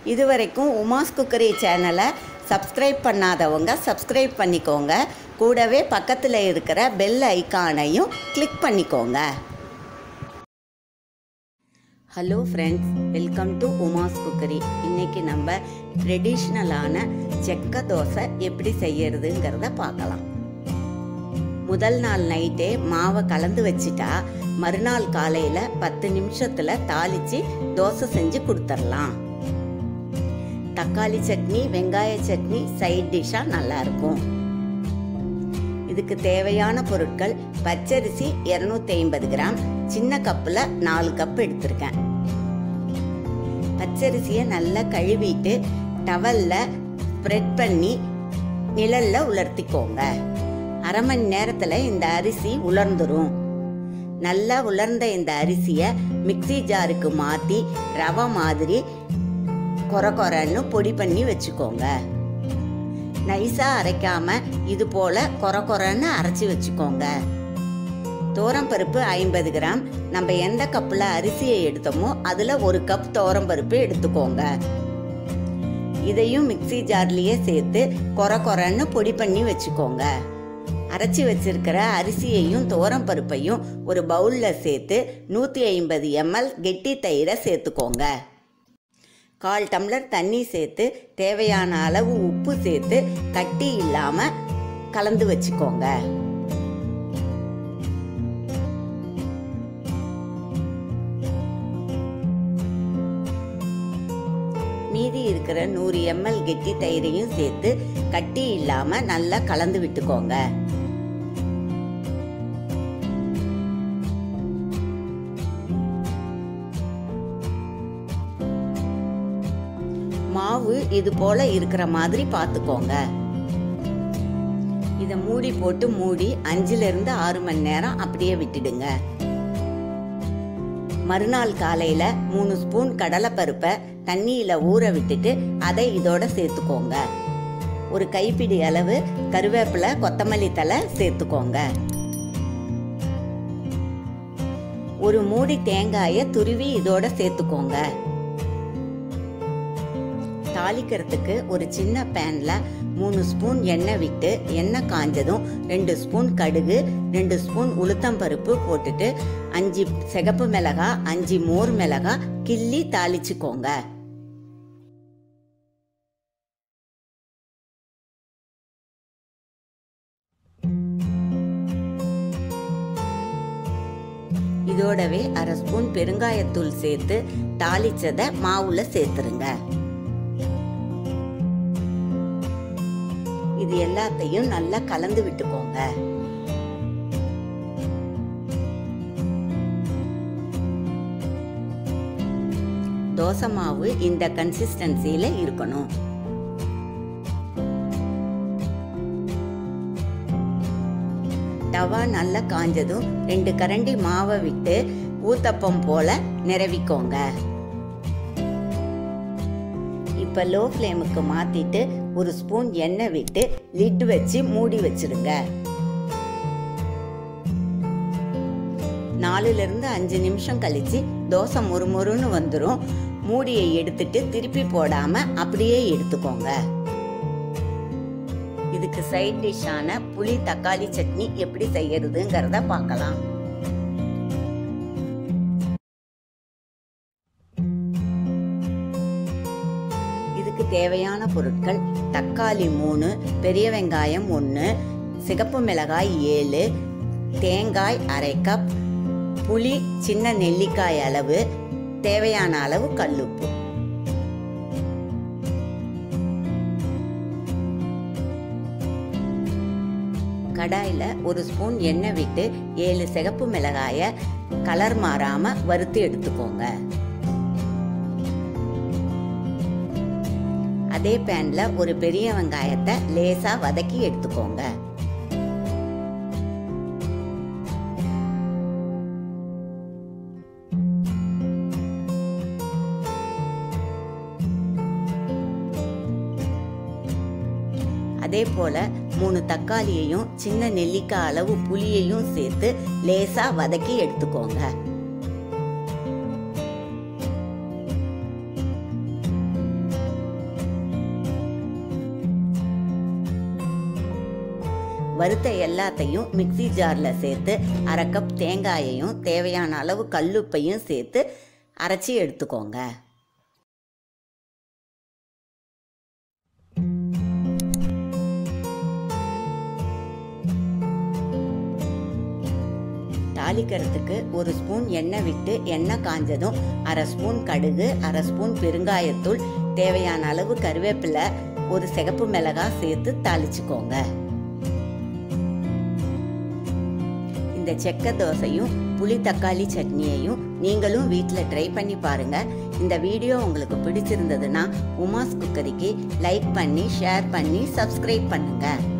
இதுவரைக்கும் உமாஸ் குக்கரி சேனலை சப்ஸ்கிரைப் பண்ணாதவங்க சப்ஸ்கிரைப் பண்ணிக்கோங்க கூடவே பக்கத்தில் இருக்கிற பெல் ஐகானையும் கிளிக் பண்ணிக்கோங்க hello friends welcome to Uma's cookery இன்னைக்கு நம்ம ட்ரெடிஷ்னலான செக்க தோசை எப்படி செய்யறதுங்கிறத பார்க்கலாம் முதல் நாள் நைட்டே மாவை கலந்து வச்சிட்டா மறுநாள் காலையில் பத்து நிமிஷத்தில் தாளித்து தோசை செஞ்சு கொடுத்துடலாம் தக்காளி சட்னி வெங்காய சட்னி சைட் டிஷ்ஷாக நல்லாயிருக்கும் இதுக்கு தேவையான பொருட்கள் பச்சரிசி இரநூத்தி ஐம்பது கிராம் சின்ன கப்பில் நாலு கப் எடுத்திருக்கேன் பச்சரிசியை நல்லா கழுவிட்டு டவலில் ஸ்ப்ரெட் பண்ணி நிழலில் உலர்த்திக்கோங்க அரை மணி நேரத்தில் இந்த அரிசி உலர்ந்துடும் நல்லா உலர்ந்த இந்த அரிசியை மிக்சி ஜாருக்கு மாற்றி ரவை மாதிரி கொர கொரன்னு பொடி பண்ணி வச்சுக்கோங்க நைஸாக அரைக்காம இது போல் கொர கொரன்னு அரைச்சி வச்சுக்கோங்க பருப்பு ஐம்பது கிராம் நம்ம எந்த கப்பில் அரிசியை எடுத்தோமோ அதில் ஒரு கப் பருப்பு எடுத்துக்கோங்க இதையும் மிக்சி ஜார்லேயே சேர்த்து கொர கொரன்னு பொடி பண்ணி வச்சுக்கோங்க அரைச்சி வச்சிருக்கிற அரிசியையும் பருப்பையும் ஒரு பவுலில் சேர்த்து நூற்றி ஐம்பது எம்எல் கெட்டி தயிரை சேர்த்துக்கோங்க கால் டம்ளர் தண்ணி சேர்த்து தேவையான அளவு உப்பு சேர்த்து கட்டி இல்லாமல் கலந்து வச்சுக்கோங்க மீதி இருக்கிற நூறு எம்எல் கெட்டி தயிரையும் சேர்த்து கட்டி இல்லாம நல்லா கலந்து விட்டுக்கோங்க மாவு இது போல இருக்கிற மாதிரி பார்த்துக்கோங்க இதை மூடி போட்டு மூடி அஞ்சுல இருந்து ஆறு மணி நேரம் அப்படியே விட்டுடுங்க மறுநாள் காலையில மூணு ஸ்பூன் கடலைப்பருப்பை தண்ணியில ஊற விட்டுட்டு அதை இதோட சேர்த்துக்கோங்க ஒரு கைப்பிடி அளவு கருவேப்பிலை கொத்தமல்லி தலை சேர்த்துக்கோங்க ஒரு மூடி தேங்காயை துருவி இதோட சேர்த்துக்கோங்க தாளிக்கிறதுக்கு ஒரு சின்ன பேன்ல மூணு ஸ்பூன் எண்ணெய் விட்டு எண்ணெய் காஞ்சதும் ரெண்டு ஸ்பூன் கடுகு ரெண்டு ஸ்பூன் உளுத்தம்பருப்பு போட்டுட்டு அஞ்சு சிகப்பு மிளகா அஞ்சு மோர் மிளகா கிள்ளி தாளிச்சுக்கோங்க இதோடவே அரை ஸ்பூன் பெருங்காயத்தூள் சேர்த்து தாளிச்சதை மாவுல சேர்த்துருங்க இது எல்லாத்தையும் நல்லா கலந்து விட்டுக்கோங்க தோசை மாவு இந்த கன்சிஸ்டன்சியில இருக்கணும் தவா நல்லா காஞ்சதும் ரெண்டு கரண்டி மாவை விட்டு ஊத்தப்பம் போல நிரவிக்கோங்க இப்போ லோ ஃப்ளேமுக்கு மாற்றிட்டு ஒரு ஸ்பூன் எண்ணெய் விட்டு லிட் வச்சு மூடி வச்சிருங்க நாலுலேருந்து அஞ்சு நிமிஷம் கழிச்சு தோசை முறுமுறுன்னு வந்துடும் மூடியை எடுத்துட்டு திருப்பி போடாமல் அப்படியே எடுத்துக்கோங்க இதுக்கு சைட் டிஷ்ஷான புளி தக்காளி சட்னி எப்படி செய்யறதுங்கிறத பார்க்கலாம் இதுக்கு தேவையான பொருட்கள் தக்காளி மூணு பெரிய வெங்காயம் ஒன்று சிகப்பு மிளகாய் ஏழு தேங்காய் அரை கப் புளி சின்ன நெல்லிக்காய் அளவு தேவையான அளவு கல்லுப்பு கடாயில் ஒரு ஸ்பூன் எண்ணெய் விட்டு ஏழு சிகப்பு மிளகாயை கலர் மாறாமல் வறுத்து எடுத்துக்கோங்க அதே பேனில் ஒரு பெரிய வெங்காயத்தை லேசாக வதக்கி எடுத்துக்கோங்க அதே போல் மூணு தக்காளியையும் சின்ன நெல்லிக்காய் அளவு புளியையும் சேர்த்து லேசாக வதக்கி எடுத்துக்கோங்க வறுத்த எல்லாத்தையும் மிக்ஸி ஜாரில் சேர்த்து அரை கப் தேங்காயையும் தேவையான அளவு கல்லுப்பையும் சேர்த்து அரைச்சி எடுத்துக்கோங்க தாளிக்கிறதுக்கு ஒரு ஸ்பூன் எண்ணெய் விட்டு எண்ணெய் காஞ்சதும் அரை ஸ்பூன் கடுகு அரை ஸ்பூன் பெருங்காயத்தூள் தேவையான அளவு கருவேப்பிலை ஒரு சிகப்பு மிளகாய் சேர்த்து தாளிச்சுக்கோங்க இந்த செக்க தோசையும் புளி தக்காளி சட்னியையும் நீங்களும் வீட்டில் ட்ரை பண்ணி பாருங்க இந்த வீடியோ உங்களுக்கு பிடிச்சிருந்ததுன்னா உமாஸ் குக்கரிக்கு லைக் பண்ணி ஷேர் பண்ணி சப்ஸ்கிரைப் பண்ணுங்க